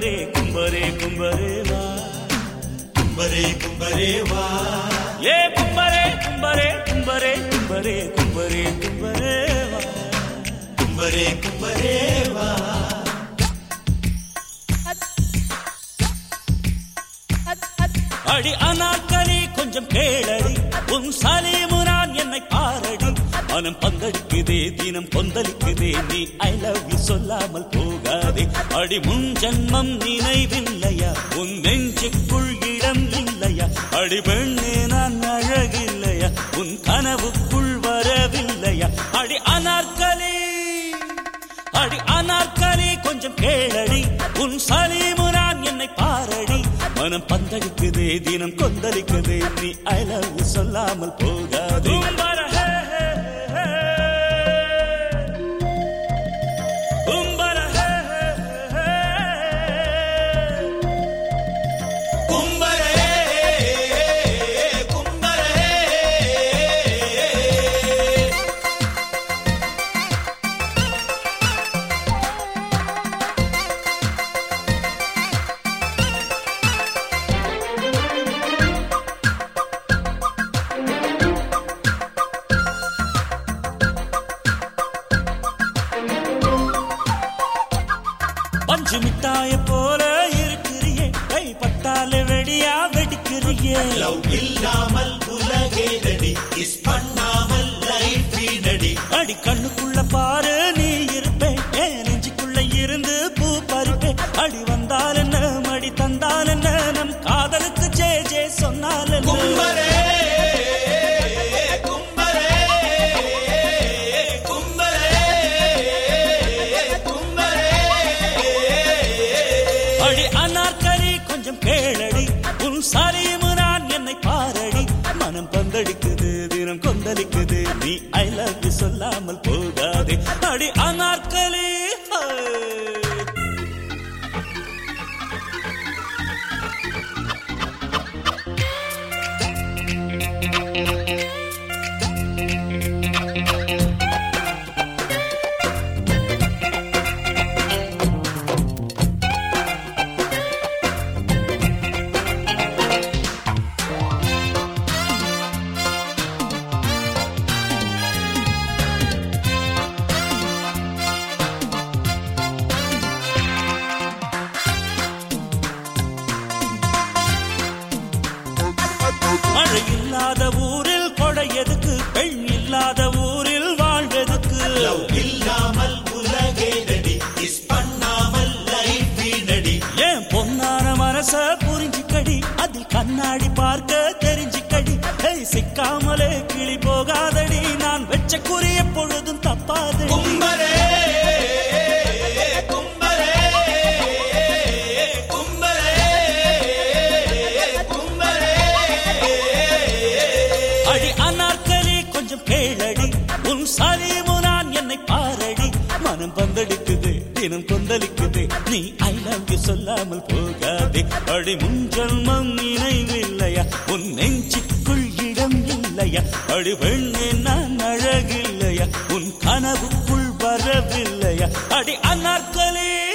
கும்பரே கும்பரே கும்பரே வா கும்பரே கும்பரே வா ஏ கும்பரே கும்பரே கும்பரே கும்பரே கும்பரே கும்பரே வா கும்பரே கும்பரே வா அடி அனாக்கரி கொஞ்சம் கேளடி உன் சலீமுரான் என்னை பாரடி மனம் பங்கடிக்குதே தினம் கொந்தளிக்குதே நீ ஐ லவ் யூ சொல்லாமல் போகாதே அடி முன் ஜன்மம் நினைவில்லையா உன் நெஞ்சுக்குள் இடம் இல்லையா அடி பெண்ணே நான் அழகில்லையா உன் கனவுக்குள் வரவில்லையா அடி அனார்கலி அடி அனார்கலி கொஞ்சம் கேளடி உன் சலீமுரான் என்னை பாரடி மனம் பந்தளிக்குதே தினம் கொந்தளிக்குதே நீ ஐ லவ் யூ சொல்லாமல் போகாதே கும்பர ஹே ஹே ஹே கும்பர ஹே ஹே ஹே கும்பரே கும்பரே பஞ்சு மிட்டாய போல இருக்கிறியே கை பட்டாலே வெடியா வெடிக்கிறியே லவ் இல்லாமல் உலகே நடி கிஸ் பண்ணாமல் லைஃப் வீணடி அடி கண்ணுக்குள்ள பாரு நீ இருப்பேன் என் நெஞ்சுக்குள்ள இருந்து பூ பறிப்பேன் அடி வந்தால் என்ன மடி தந்தால் என்ன நம் காதலுக்கு ஜே ஜே சொன்னால் என்ன கும்பரே கும்பரே கும்பரே கும்பரே அடி அனார்கரி கொஞ்சம் கேளடி உன் சலீமு நான் என்னை பாரடி மனம் பந்தடிக்குது தினம் கொந்தளிக்குது நீ ஐ லவ் யூ சொல்லாமல் போகாதே அடி அனார்கலி ஹே. மழை இல்லாத ஊரில் கொடை எதுக்கு பெண் இல்லாத ஊரில் வாழ்வெதுக்கு லவ் இல்லாமல் உலகே நடி கிஸ் பண்ணாமல் லைஃப் வீணடி ஏன் பொன்னான மனச புரிஞ்சுக்கடி அதில் கண்ணாடி பார்க்க தெரிஞ்சுக்கடி ஹேய், சிக்காமலே கிளி போகாதடி நான் வெச்ச குறி எப்பொழுதும் தப்பாதடி கும்பரே கும்பரே கும்பரே கும்பரே அடி அனார்கலி கொஞ்சம் கேளடி உன் சலீமு நான் என்னை பாரடி மனம் பந்தடிக்குது தினம் கொந்தளிக்குது நீ ஐ லவ் யூ சொல்லாமல் போகாதே அடி முன் ஜன்மம் நினைவில்லையா உன் நெஞ்சுக்குள் இடம் இல்லையா அடி பெண்ணே நான் அழகில்லையா உன் கனவுக்குள் வரவில்லையா அடி அனார்கலி